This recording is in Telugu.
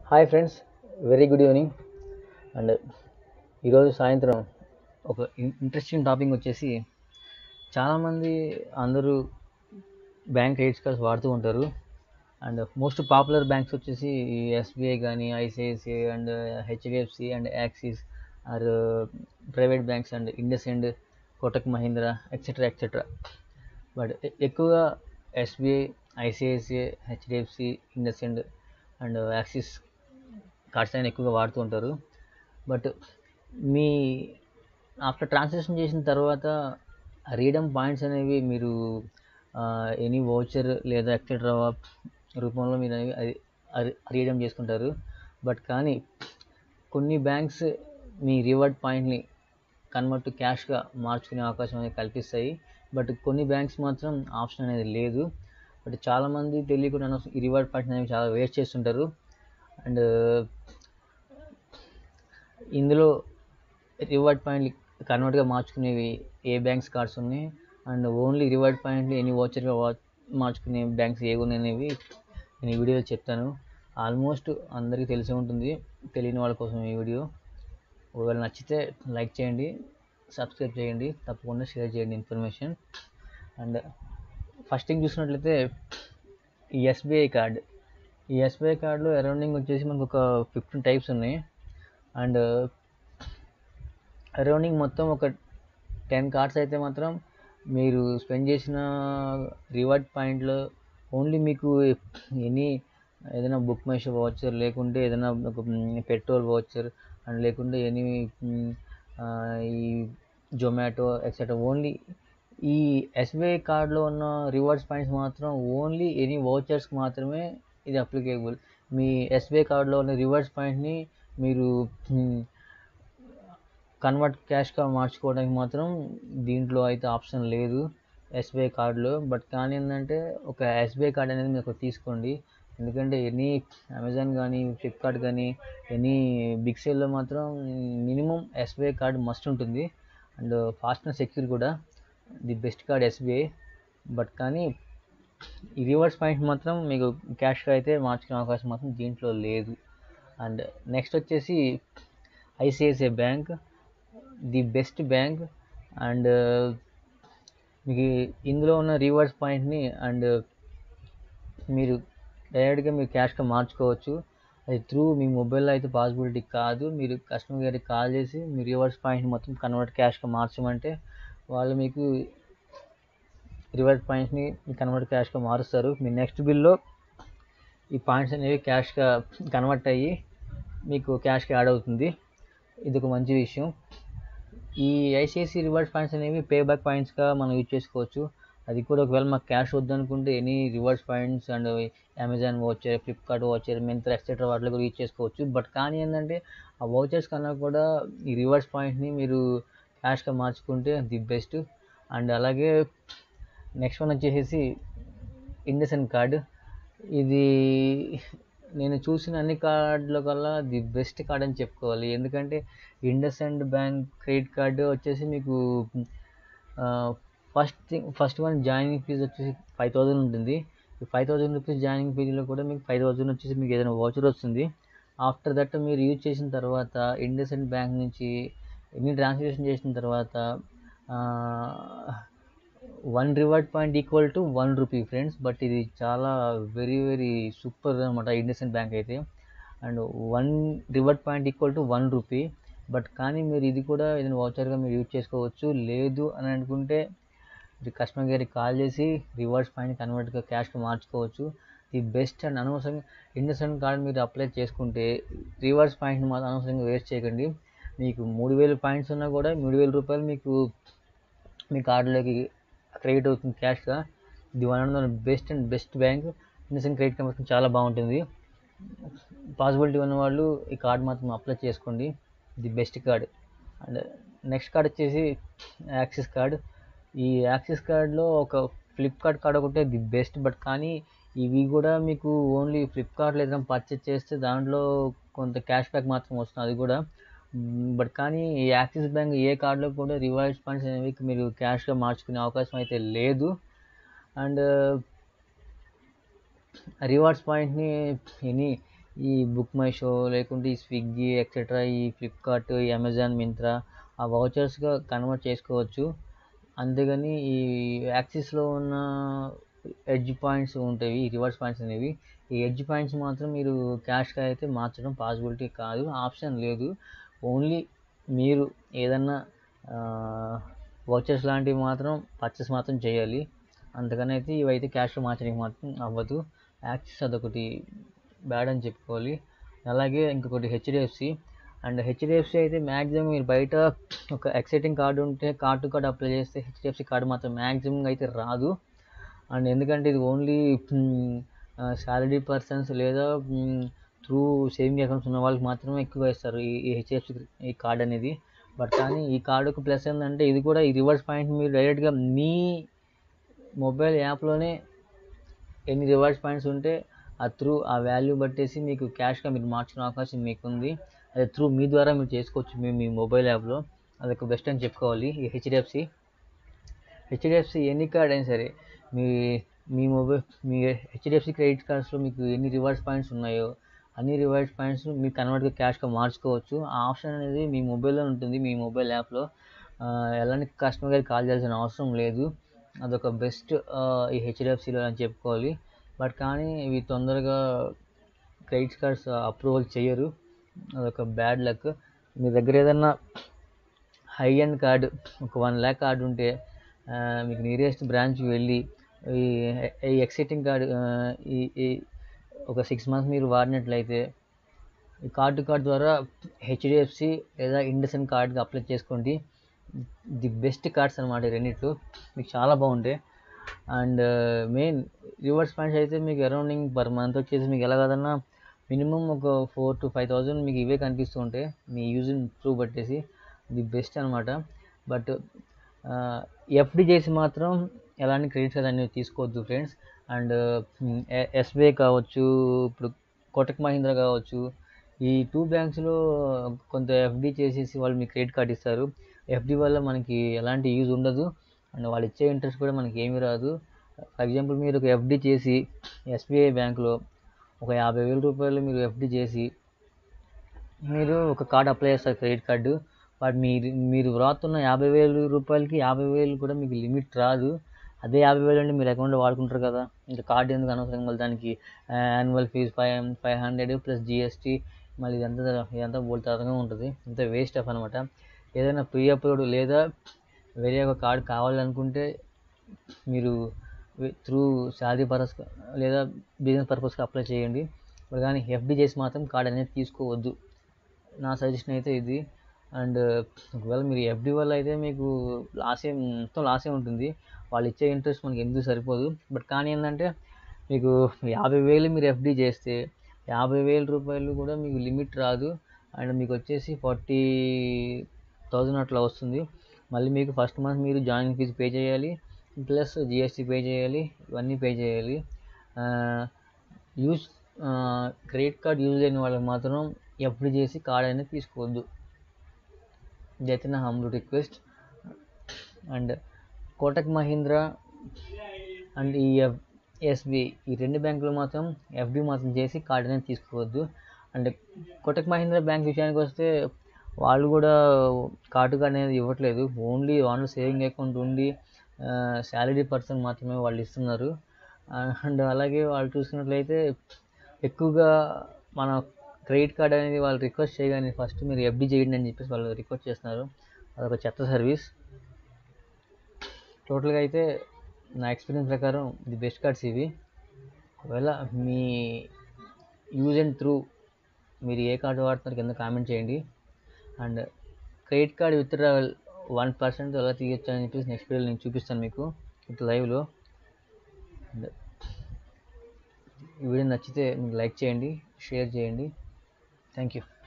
hi friends very good evening and ఈరోజు సాయంత్రం ఒక ఇంట్రెస్టింగ్ టాపిక్ వచ్చేసి చాలామంది అందరూ బ్యాంక్ క్రెడిట్ కార్డ్స్ వాడుతూ ఉంటారు అండ్ మోస్ట్ పాపులర్ బ్యాంక్స్ వచ్చేసి ఎస్బీఐ కానీ ICICI and HDFC and Axis are private banks and Indus and Kotak Mahindra etcetera etcetera but ఎక్కువగా SBI ICICI HDFC Indus and and Axis cards అయినా ఎక్కువగా వాడుతూ ఉంటారు బట్ మీ ఆఫ్టర్ ట్రాన్సాక్షన్ చేసిన తర్వాత రీడమ్ పాయింట్స్ అనేవి మీరు ఎనీ వౌచర్ లేదా ఎక్సెట్రా రూపంలో మీరు అనేవి అది రీడమ్ చేసుకుంటారు బట్ కానీ కొన్ని బ్యాంక్స్ మీ రివార్డ్ పాయింట్ని కన్వర్ట్ టు క్యాష్గా మార్చుకునే అవకాశం అనేది కల్పిస్తాయి బట్ కొన్ని బ్యాంక్స్ మాత్రం ఆప్షన్ అనేది లేదు బట్ చాలామంది తెలియకుండా ఈ రివార్డ్ పాయింట్స్ అనేవి చాలా వేస్ట్ చేస్తుంటారు అండ్ ఇందులో రివార్డ్ పాయింట్లు కన్వర్ట్గా మార్చుకునేవి ఏ బ్యాంక్స్ కార్డ్స్ ఉన్నాయి అండ్ ఓన్లీ రివార్డ్ పాయింట్లు ఎన్ని వాచర్గా వా మార్చుకునే బ్యాంక్స్ ఏ అనేవి నేను ఈ వీడియోలో చెప్తాను ఆల్మోస్ట్ అందరికీ తెలిసే ఉంటుంది తెలియని వాళ్ళ కోసం ఈ వీడియో ఒకవేళ నచ్చితే లైక్ చేయండి సబ్స్క్రైబ్ చేయండి తప్పకుండా షేర్ చేయండి ఇన్ఫర్మేషన్ అండ్ ఫస్ట్ థింగ్ చూసినట్లయితే ఈ ఎస్బీఐ కార్డ్ ఈ ఎస్బీఐ కార్డులో అరౌండింగ్ వచ్చేసి మనకు ఒక ఫిఫ్టీన్ టైప్స్ ఉన్నాయి అండ్ అరౌండింగ్ మొత్తం ఒక టెన్ కార్డ్స్ అయితే మాత్రం మీరు స్పెండ్ చేసిన రివార్డ్ పాయింట్లో ఓన్లీ మీకు ఎనీ ఏదైనా బుక్ మై షో వాచర్ లేకుంటే ఏదైనా ఒక పెట్రోల్ వాచర్ అండ్ లేకుంటే ఎనీ ఈ జొమాటో ఎక్సెట్రా ఓన్లీ ఈ ఎస్బీఐ కార్డులో ఉన్న రివార్డ్స్ పాయింట్స్ మాత్రం ఓన్లీ ఎనీ వౌచర్స్కి మాత్రమే ఇది అప్లికేబుల్ మీ ఎస్బీఐ కార్డులో ఉన్న రివార్డ్స్ పాయింట్ని మీరు కన్వర్ట్ క్యాష్గా మార్చుకోవడానికి మాత్రం దీంట్లో అయితే ఆప్షన్ లేదు ఎస్బీఐ కార్డులో బట్ కానీ ఏంటంటే ఒక ఎస్బీఐ కార్డ్ అనేది మీరు తీసుకోండి ఎందుకంటే ఎనీ అమెజాన్ కానీ ఫ్లిప్కార్ట్ కానీ ఎనీ బిగ్ సేల్లో మాత్రం మినిమం ఎస్బీఐ కార్డ్ మస్ట్ ఉంటుంది అండ్ ఫాస్ట్ అండ్ సెక్యూర్ కూడా the best card SBI but కానీ ఈ రివర్స్ పాయింట్ మాత్రం మీకు క్యాష్గా అయితే మార్చుకునే అవకాశం మాత్రం దీంట్లో లేదు అండ్ నెక్స్ట్ వచ్చేసి ICICI bank the best bank and మీకు ఇందులో ఉన్న రివార్డ్స్ పాయింట్ని అండ్ మీరు డైరెక్ట్గా మీరు క్యాష్గా మార్చుకోవచ్చు అది త్రూ మీ మొబైల్లో అయితే పాసిబిలిటీ కాదు మీరు కస్టమర్ గారికి కాల్ చేసి మీ రివార్డ్స్ పాయింట్ మొత్తం కన్వర్ట్ క్యాష్గా మార్చమంటే వాళ్ళు మీకు రివార్డ్ పాయింట్స్ని కన్వర్ట్ క్యాష్గా మారుస్తారు మీ నెక్స్ట్ బిల్లో ఈ పాయింట్స్ అనేవి క్యాష్గా కన్వర్ట్ అయ్యి మీకు క్యాష్కి యాడ్ అవుతుంది ఇది ఒక మంచి విషయం ఈ ఐసిఐసి రివార్డ్స్ పాయింట్స్ అనేవి పే బ్యాక్ పాయింట్స్గా మనం యూజ్ చేసుకోవచ్చు అది కూడా ఒకవేళ మాకు క్యాష్ వద్దనుకుంటే any rewards points and Amazon voucher Flipkart voucher Myntra etcetera వాటిలో కూడా యూజ్ చేసుకోవచ్చు బట్ కానీ ఏంటంటే ఆ వాచర్స్ కన్నా కూడా ఈ రివార్డ్స్ పాయింట్ని మీరు క్యాష్గా మార్చుకుంటే ది బెస్ట్ అండ్ అలాగే నెక్స్ట్ వన్ వచ్చేసి ఇండసన్ కార్డ్ ఇది నేను చూసిన అన్ని కార్డుల కల్లా ది బెస్ట్ కార్డ్ అని చెప్పుకోవాలి ఎందుకంటే IndusInd bank credit card వచ్చేసి మీకు first thing first one joining fee వచ్చేసి ఫైవ్ థౌజండ్ ఉంటుంది ఈ ఫైవ్ థౌజండ్ రూపీస్ జాయినింగ్ ఫీజులో కూడా మీకు ఫైవ్ థౌజండ్ వచ్చేసి మీకు ఏదైనా వాచర్ వస్తుంది ఆఫ్టర్ దట్ మీరు యూజ్ చేసిన తర్వాత ఇండస్ అండ్ బ్యాంక్ నుంచి ఎన్ని ట్రాన్సాక్షన్ చేసిన తర్వాత one reward point equal to one rupee friends but ఇది చాలా వెరీ వెరీ సూపర్ అనమాట ఇండస్ బ్యాంక్ అయితే and one reward point equal to one rupee but కానీ మీరు ఇది కూడా ఏదైనా వాచర్గా మీరు యూజ్ చేసుకోవచ్చు లేదు అని అనుకుంటే ఇది కస్టమర్ గారికి కాల్ చేసి రివార్డ్స్ పాయింట్ కన్వర్ట్గా క్యాష్గా మార్చుకోవచ్చు ది బెస్ట్ అండ్ అనవసరంగా ఇండస్ఇండ్ కార్డ్ మీరు అప్లై చేసుకుంటే రివార్డ్స్ పాయింట్ని మాత్రం అనవసరంగా వేస్ట్ చేయకండి మీకు మూడు వేలు పాయింట్స్ ఉన్నా కూడా మూడు వేల రూపాయలు మీకు మీ కార్డులోకి క్రెడిట్ అవుతుంది క్యాష్గా ఇది one of the best and best bank IndusInd credit card మాత్రం చాలా బాగుంటుంది పాసిబిలిటీ ఉన్న వాళ్ళు ఈ కార్డ్ మాత్రం అప్లై చేసుకోండి the best card and next card Axis యాక్సిస్ కార్డ్ ఈ యాక్సిస్ కార్డ్లో ఒక ఫ్లిప్కార్ట్ కార్డ్ ఒకటే ది బెస్ట్ బట్ కానీ ఇవి కూడా మీకు ఓన్లీ ఫ్లిప్కార్ట్లో ఏదైనా పర్చేస్ చేస్తే దాంట్లో కొంత క్యాష్ బ్యాక్ మాత్రం వస్తుంది అది కూడా బట్ కానీ ఈ యాక్సిస్ బ్యాంక్ ఏ కార్డులో కూడా రివార్డ్స్ పాయింట్స్ అనేవి మీరు క్యాష్గా మార్చుకునే అవకాశం అయితే లేదు అండ్ రివార్డ్స్ పాయింట్ని ఎనీ ఈ బుక్ మై షో లేకుంటే ఈ స్విగ్గీ ఎక్సెట్రా ఈ ఫ్లిప్కార్ట్ ఈ అమెజాన్ మింత్రా ఆ వౌచర్స్గా కన్వర్ట్ చేసుకోవచ్చు అంతేగాని ఈ యాక్సిస్లో ఉన్న ఎడ్జ్ పాయింట్స్ ఉంటాయి ఈ రివర్స్ పాయింట్స్ అనేవి ఈ ఎడ్జ్ పాయింట్స్ మాత్రం మీరు క్యాష్గా అయితే మార్చడం పాసిబిలిటీ కాదు ఆప్షన్ లేదు ఓన్లీ మీరు ఏదన్నా వౌచర్స్ లాంటివి మాత్రం పర్చేస్ మాత్రం చేయాలి అంతకని అయితే ఇవైతే క్యాష్లో మార్చడానికి మాత్రం అవ్వదు యాక్సిస్ అదొకటి బ్యాడ్ అని చెప్పుకోవాలి అలాగే ఇంకొకటి హెచ్డిఎఫ్సి అండ్ హెచ్డిఎఫ్సి అయితే మ్యాక్సిమం మీరు బయట ఒక ఎక్సైటింగ్ కార్డు ఉంటే కార్డు కార్డు అప్లై చేస్తే హెచ్డిఎఫ్సి కార్డు మాత్రం మ్యాక్సిమం అయితే రాదు అండ్ ఎందుకంటే ఇది ఓన్లీ శాలరీ పర్సన్స్ లేదా త్రూ సేవింగ్ అకౌంట్స్ ఉన్న వాళ్ళకి మాత్రమే ఎక్కువ ఇస్తారు ఈ ఈ హెచ్డిఎఫ్సి ఈ కార్డ్ అనేది బట్ కానీ ఈ కార్డుకు ప్లస్ ఏంటంటే ఇది కూడా ఈ రివర్స్ పాయింట్ మీరు డైరెక్ట్గా మీ మొబైల్ యాప్లోనే ఎన్ని రివార్డ్స్ పాయింట్స్ ఉంటే ఆ త్రూ ఆ వాల్యూ బట్టేసి మీకు క్యాష్గా మీరు మార్చుకునే అవకాశం మీకు ఉంది అది త్రూ మీ ద్వారా మీరు చేసుకోవచ్చు మీ మీ మొబైల్ యాప్లో అదొక బెస్ట్ అని చెప్పుకోవాలి ఈ హెచ్డిఎఫ్సి హెచ్డిఎఫ్సి ఎన్ని కార్డ్ అయినా సరే మీ మీ మొబైల్ మీ హెచ్డిఎఫ్సి క్రెడిట్ కార్డ్స్లో మీకు ఎన్ని రివార్డ్స్ పాయింట్స్ ఉన్నాయో అన్ని రివార్డ్స్ పాయింట్స్ మీరు కన్వర్ట్గా క్యాష్గా మార్చుకోవచ్చు ఆ ఆప్షన్ అనేది మీ మొబైల్లో ఉంటుంది మీ మొబైల్ యాప్లో ఎలాంటి కస్టమర్ గారికి కాల్ చేయాల్సిన అవసరం లేదు అదొక బెస్ట్ ఈ హెచ్డిఎఫ్సిలో అని చెప్పుకోవాలి బట్ కానీ ఇవి తొందరగా క్రెడిట్ కార్డ్స్ అప్రూవల్ చేయరు అదొక బ్యాడ్ లక్ మీ దగ్గర ఏదన్నా హై అండ్ కార్డు ఒక వన్ ల్యాక్ కార్డు ఉంటే మీకు నియరెస్ట్ బ్రాంచ్కి వెళ్ళి ఈ ఈ ఎక్సైటింగ్ కార్డు ఈ ఈ ఒక సిక్స్ మంత్స్ మీరు వాడినట్లయితే ఈ కార్డు కార్డ్ ద్వారా హెచ్డిఎఫ్సి లేదా ఇండసన్ కార్డ్కి అప్లై చేసుకోండి ది బెస్ట్ కార్డ్స్ అనమాట రెండిట్లు మీకు చాలా బాగుంటాయి అండ్ మెయిన్ రివర్స్ పాయింట్స్ అయితే మీకు అరౌండింగ్ పర్ మంత్ వచ్చేసి మీకు ఎలా కాదన్నా మినిమం ఒక ఫోర్ టు ఫైవ్ థౌజండ్ మీకు ఇవే కనిపిస్తూ ఉంటాయి మీ యూజింగ్ త్రూ పట్టేసి ది బెస్ట్ అనమాట బట్ ఎఫ్డి చేసి మాత్రం ఎలాంటి క్రెడిట్స్ అనేవి తీసుకోవద్దు ఫ్రెండ్స్ అండ్ ఎస్బీఐ కావచ్చు ఇప్పుడు కోటక్ మహీంద్రా కావచ్చు ఈ టూ బ్యాంక్స్లో కొంత ఎఫ్డి చేసేసి వాళ్ళు మీకు క్రెడిట్ కార్డ్ ఇస్తారు ఎఫ్డి వల్ల మనకి ఎలాంటి యూజ్ ఉండదు అండ్ వాళ్ళు ఇచ్చే ఇంట్రెస్ట్ కూడా మనకి ఏమీ రాదు ఫర్ ఎగ్జాంపుల్ మీరు ఒక ఎఫ్డి చేసి ఎస్బీఐ బ్యాంక్లో ఒక యాభై వేల రూపాయలు మీరు ఎఫ్డి చేసి మీరు ఒక కార్డ్ అప్లై చేస్తారు క్రెడిట్ కార్డు బట్ మీరు మీరు వ్రాతున్న యాభై వేలు రూపాయలకి యాభై వేలు కూడా మీకు లిమిట్ రాదు అదే యాభై వేలు అంటే మీరు అకౌంట్లో వాడుకుంటారు కదా ఇంకా కార్డు ఎందుకు అనవసరం మళ్ళీ దానికి annual fees five five hundred plus GST మళ్ళీ ఇదంతా ఇదంతా బోల్తారంగా ఉంటుంది ఇంత వేస్ట్ ఆఫ్ అనమాట ఏదైనా ప్రీ అప్లోడ్ లేదా వేరే ఒక కార్డ్ కావాలనుకుంటే మీరు త్రూ శాలరీ పర్పస్ లేదా బిజినెస్ పర్పస్కి అప్లై చేయండి ఇప్పుడు కానీ ఎఫ్డి చేసి మాత్రం కార్డ్ అనేది తీసుకోవద్దు నా సజెషన్ అయితే ఇది అండ్ ఒకవేళ మీరు ఎఫ్డి వల్ల అయితే మీకు లాసే మొత్తం లాసే ఉంటుంది వాళ్ళు ఇచ్చే ఇంట్రెస్ట్ మనకి ఎందుకు సరిపోదు బట్ కానీ ఏంటంటే మీకు యాభై వేలు మీరు ఎఫ్డి చేస్తే యాభై వేల రూపాయలు కూడా మీకు లిమిట్ రాదు అండ్ మీకు వచ్చేసి ఫార్టీ థౌజండ్ అట్లా వస్తుంది మళ్ళీ మీకు ఫస్ట్ మంత్ మీరు జాయినింగ్ ఫీజు పే చేయాలి ప్లస్ జిఎస్టీ పే చేయాలి ఇవన్నీ పే చేయాలి యూజ్ క్రెడిట్ కార్డ్ యూజ్ అయిన వాళ్ళకి మాత్రం ఎఫ్డి చేసి కార్డ్ అనేది తీసుకోవద్దు ఇదైతే నా humble request and Kotak Mahindra and ఈ ఎస్బి ఈ రెండు బ్యాంకులు మాత్రం ఎఫ్డి మాత్రం చేసి కార్డ్ అనేది తీసుకోవద్దు అండ్ కోటక్ మహీంద్రా బ్యాంక్ విషయానికి వస్తే వాళ్ళు కూడా కార్డు కార్డ్ అనేది ఇవ్వట్లేదు ఓన్లీ వాళ్ళు సేవింగ్ అకౌంట్ ఉండి శాలరీ పర్సన్ మాత్రమే వాళ్ళు ఇస్తున్నారు అండ్ అలాగే వాళ్ళు చూసుకున్నట్లయితే ఎక్కువగా మన క్రెడిట్ కార్డ్ అనేది వాళ్ళు రిక్వెస్ట్ చేయగానే ఫస్ట్ మీరు ఎఫ్డి చేయండి అని చెప్పేసి వాళ్ళు రిక్వెస్ట్ చేస్తున్నారు అదొక చెత్త సర్వీస్ టోటల్గా అయితే నా ఎక్స్పీరియన్స్ ప్రకారం ది బెస్ట్ కార్డ్స్ ఇవి ఒకవేళ మీ యూజ్ అండ్ త్రూ మీరు ఏ కార్డు వాడుతున్నారు కింద కామెంట్ చేయండి and credit card with travel one percent ఎలా తీయొచ్చు అని చెప్పేసి నెక్స్ట్ వీడియో నేను చూపిస్తాను మీకు ఇట్ లైవ్లో అండ్ ఈ వీడియో నచ్చితే మీకు లైక్ చేయండి షేర్ చేయండి థ్యాంక్ యూ